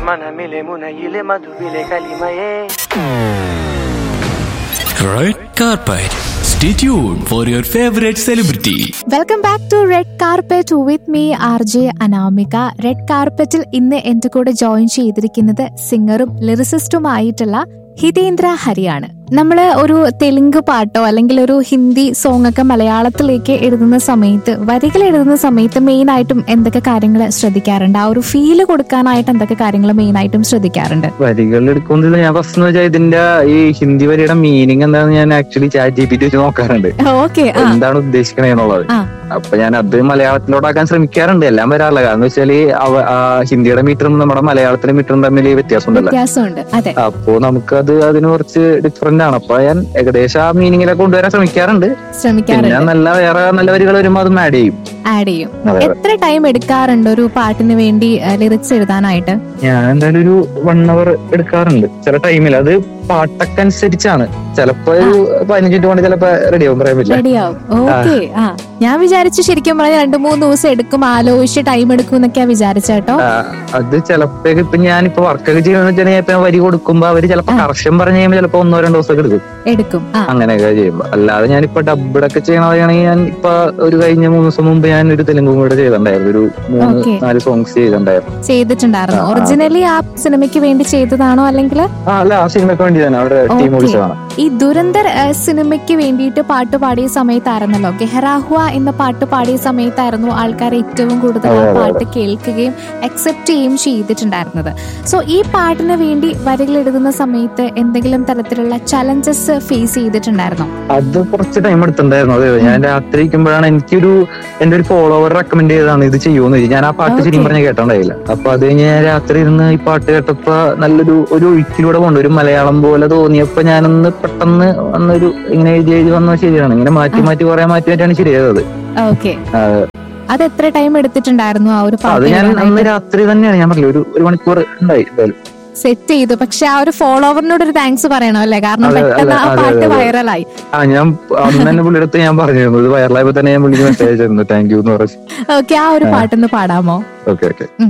മനമിലെ മുനയിലെ മധുവിലെ കലിമയേ Red carpet. Stay tuned for your favorite celebrity. Welcome back to red carpet with me R J Anamika red കാർപ്പറ്റിൽ ഇന്ന് എന്റെ കൂടെ ജോയിൻ ചെയ്തിരിക്കുന്നത് സിംഗറും ലിറിസിസ്റ്റുമായിട്ടുള്ള ഹിതേന്ദ്ര ഹരിയാണ് നമ്മൾ ഒരു തെലുങ്ക് പാട്ടോ അല്ലെങ്കിൽ ഒരു ഹിന്ദി സോങ് ഒക്കെ മലയാളത്തിലേക്ക് എഴുതുന്ന സമയത്ത് വരികൾ എഴുതുന്ന സമയത്ത് മെയിൻ ആയിട്ടും എന്തൊക്കെ കാര്യങ്ങൾ ശ്രദ്ധിക്കാറുണ്ട് ആ ഒരു ഫീല് കൊടുക്കാനായിട്ട് എന്തൊക്കെ കാര്യങ്ങൾ മെയിൻ ആയിട്ടും ശ്രദ്ധിക്കാറുണ്ട് വരികൾ എടുക്കുന്നത് ഞാൻ ഫസ്റ്റ് എന്ന് വെച്ചാൽ ഇതിന്റെ ഈ ഹിന്ദി വരിയുടെ മീനിങ് എന്താണെന്ന് ഞാൻ actually chat G P T വെച്ച് നോക്കാറുണ്ട് ഓക്കെ ആ എന്താണ് ഉദ്ദേശിക്കണേ എന്നുള്ളത് ആ. അപ്പൊ ഞാൻ അത് മലയാളത്തിലോട്ടാക്കാൻ ശ്രമിക്കാറുണ്ട് എല്ലാം വരാറില്ല കാരണം എന്ന് വെച്ചാല് അവ- ആ ഹിന്ദിയുടെ മീറ്ററും നമ്മുടെ മലയാളത്തിലെ മീറ്ററും തമ്മിൽ വ്യത്യാസം ഉണ്ടല്ലോ വ്യത്യാസമുണ്ട് അതെ അപ്പോ നമുക്കത് അതിന് കുറച്ച് ഡിഫറെന്റ് ആണ് അപ്പൊ ഞാൻ ഏകദേശം ആ മീനിങ്ങിലൊക്കെ കൊണ്ടുവരാൻ ശ്രമിക്കാറുണ്ട് പിന്നെ ശ്രമിക്കാറുണ്ട് നല്ല വേറെ നല്ല വരികൾ വരുമ്പോൾ അത് ആഡ് ചെയ്യും ആഡ് ചെയ്യും അതെ. എത്ര ടൈം എടുക്കാറുണ്ട് ഒരു പാട്ടിന് വേണ്ടി ലിറിക്സ് എഴുതാനായിട്ട് ഞാൻ എന്തായാലും ഒരു വൺ അവർ എടുക്കാറുണ്ട് ചില ടൈമിൽ അത് പാട്ടൊക്കെ അനുസരിച്ചാണ് ചിലപ്പോ ഒരു പതിനഞ്ച് മിനിറ്റ് കൊണ്ട് ചിലപ്പോ റെഡി ആവും പറയാൻ പറ്റില്ല റെഡിയാവും ഓക്കെ ആ ഞാൻ വിചാരിച്ചു ശരിക്കും പറഞ്ഞാൽ രണ്ടു മൂന്ന് ദിവസം എടുക്കും ആലോചിച്ച് ടൈം എടുക്കും എന്നൊക്കെയാ വിചാരിച്ച കേട്ടോ ആ, അത് ചിലപ്പോ ഇപ്പൊ ഞാനിപ്പോ വർക്കൊക്കെ ചെയ്യുന്ന വെച്ചാൽ ഇപ്പൊ വരി കൊടുക്കുമ്പോ അവര് ചിലപ്പോ ആ. കർഷം പറഞ്ഞു കഴിയുമ്പോൾ ചിലപ്പോ ഒന്നോ രണ്ടോ ദിവസമൊക്കെ എടുക്കും എടുക്കും ആ അങ്ങനെയൊക്കെ ചെയ്യുമ്പോ അല്ലാതെ ഞാനിപ്പോ ഡബിടൊക്കെ ചെയ്യണതാണെങ്കിൽ ഞാൻ ഇപ്പൊ ഒരു കഴിഞ്ഞ മൂന്ന് ദിവസം മുമ്പ് ഞാൻ ഒരു തെലുങ്കും കൂടെ ചെയ്തിട്ടുണ്ടായിരുന്നു ഒരു മൂന്ന് Okay. നാല് സോങ്സ് ചെയ്തിട്ടുണ്ടായിരുന്നു ചെയ്തിട്ടുണ്ടായിരുന്നു ആ, ആ. ഒറിജിനലി ആ സിനിമയ്ക്ക് വേണ്ടി ചെയ്തതാണോ അല്ലെങ്കിൽ ആ അല്ല ആ സിനിമയ്ക്ക് വേണ്ടി തന്നെ അവിടെ ടീം Okay. വിളിച്ചതാണ് ഈ ദുരന്തർ ഏഹ്, സിനിമയ്ക്ക് വേണ്ടിയിട്ട് പാട്ട് പാടിയ സമയത്തായിരുന്നല്ലോ ഗെഹറാഹുവ എന്ന പാട്ട് പാടിയ സമയത്തായിരുന്നു ആൾക്കാർ ഏറ്റവും കൂടുതൽ ആ അതെ, അതെ, പാട്ട് കേൾക്കുകയും അക്സെപ്റ്റ് ചെയ്യുകയും ചെയ്തിട്ടുണ്ടായിരുന്നത് സോ ഈ പാട്ടിന് വേണ്ടി വരികൾ എഴുതുന്ന സമയത്ത് എന്തെങ്കിലും തരത്തിലുള്ള ചലഞ്ചസ് ഫേസ് ചെയ്തിട്ടുണ്ടായിരുന്നോ അത് കുറച്ച് ടൈം എടുത്തിട്ടുണ്ടായിരുന്നു അതെ ഞാൻ രാത്രി ഇരിക്കുമ്പോഴാണ് എനിക്കൊരു എന്റെ ഒരു ഫോളോവർ റെക്കമെൻഡ് ചെയ്തതാണ് ഇത് ചെയ്യുമെന്ന് ചോദിച്ചു ഞാൻ ആ പാട്ട് ശരിക്കും Okay. പറഞ്ഞ കേട്ടോണ്ടായില്ല അപ്പൊ അത് കഴിഞ്ഞ് ഞാൻ രാത്രി ഇരുന്ന് ഈ പാട്ട് കേട്ടപ്പോ നല്ലൊരു ഒരു ഒഴുക്കിലൂടെ കൊണ്ട് ഒരു മലയാളം പോലെ തോന്നിയപ്പോ ഞാനൊന്ന് പെട്ടെന്ന് വന്നൊരു ഇങ്ങനെ എഴുതി എഴുതി വന്നത് ശരിയാണ് ഇങ്ങനെ മാറ്റി ആ. മാറ്റി കുറെ മാറ്റി മാറ്റിയാണ് ശരിയായത് ഓക്കെ അത് എത്ര ടൈം എടുത്തിട്ടുണ്ടായിരുന്നു ആ ഒരു അത് പാട്ട് ഞാൻ അന്ന് എഴുതാനായിട്ട് രാത്രി തന്നെയാണ് ഞാൻ പറഞ്ഞില്ല ഒരു ഒരു മണിക്കൂർ ഉണ്ടായി എന്തായാലും സെറ്റ് ചെയ്തു പക്ഷെ ആ ഒരു ഫോളോവറിനോട് ഒരു താങ്ക്സ് പറയണം അല്ലേ കാരണം അതെ, പെട്ടെന്ന് ആ അതെ, അതെ, പാട്ട് അതെ. വൈറലായി ആ ഞാൻ അന്ന് തന്നെ പുള്ളിയുടെ ഞാൻ പറഞ്ഞിരുന്നു ഇത് വയറിലായപ്പോ തന്നെ ഞാൻ പുള്ളിക്ക് മെസ്സേജ് അയച്ചിരുന്നു താങ്ക് യു എന്ന് പറഞ്ഞു ഓക്കെ ആ ഒരു പാട്ടൊന്ന് പാടാമോ ഓക്കെ ഓക്കെ